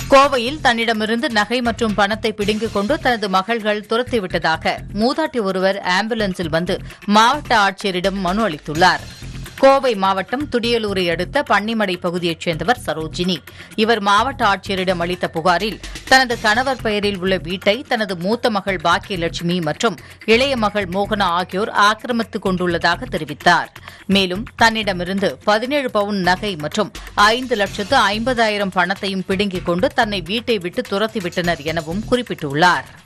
கோவையில் தன்னிடமிருந்து நகை மற்றும் பணத்தை பிடுங்கிக் கொண்டு தனது மகள்கள் துரத்திவிட்டதாக மூதாட்டி ஒருவர் ஆம்புலன்ஸில் வந்து மாவட்ட ஆட்சியரிடம் மனு அளித்துள்ளார் கோவை மாவட்டம் துடியலூரை அடுத்த பன்னிமடை பகுதியைச் சேர்ந்தவர் சரோஜினி இவர் மாவட்ட ஆட்சியரிடம் அளித்த புகாரில் தனது கணவர் பெயரில் உள்ள வீட்டை தனது மூத்த மகள் பாக்கியலட்சுமி மற்றும் இளைய மகள் மோகனா ஆகியோர் ஆக்கிரமித்துக் கொண்டுள்ளதாக தெரிவித்தார் மேலும் தன்னிடமிருந்து பதினேழு பவுன் நகை மற்றும் ஐந்து லட்சத்து ஐம்பதாயிரம் பணத்தையும் பிடுங்கிக் கொண்டு தன்னை வீட்டை விட்டு துரத்திவிட்டனர் எனவும் குறிப்பிட்டுள்ளார்